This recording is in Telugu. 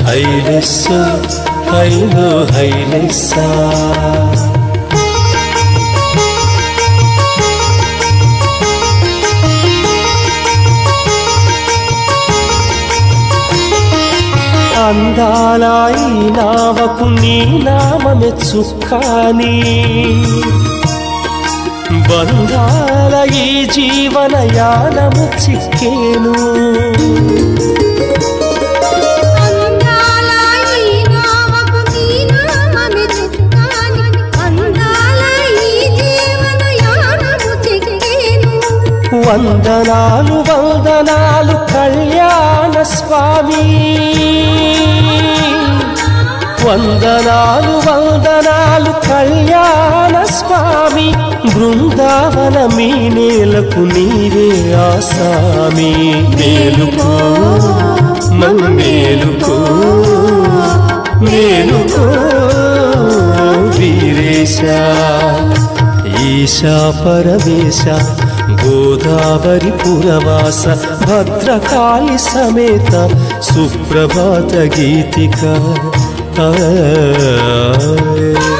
హైలెస్సు హైలో హైలెస్సా అందాల ఈ నావకు నీ నామమే చుక్కాని బంధాల ఈ జీవన యానము చిక్కేను అందాల ఈ నావకు నీ నామమే చుక్కాని అందాల ఈ జీవన యానము చిక్కేను వందనాలు వందనాలు కళ్యాణ స్వామి వందనాలు వందనాలు కళ్యాణ స్వామి బృందావన మీ నేలకు నీవే ఆసామి మేలుకో మన్నేలుకో మేలుకో వీరేశ ఈశా పరమేశ గోదావరి పురవాస భద్రకాళి సమేత సుప్రభాత గీతిక ఆ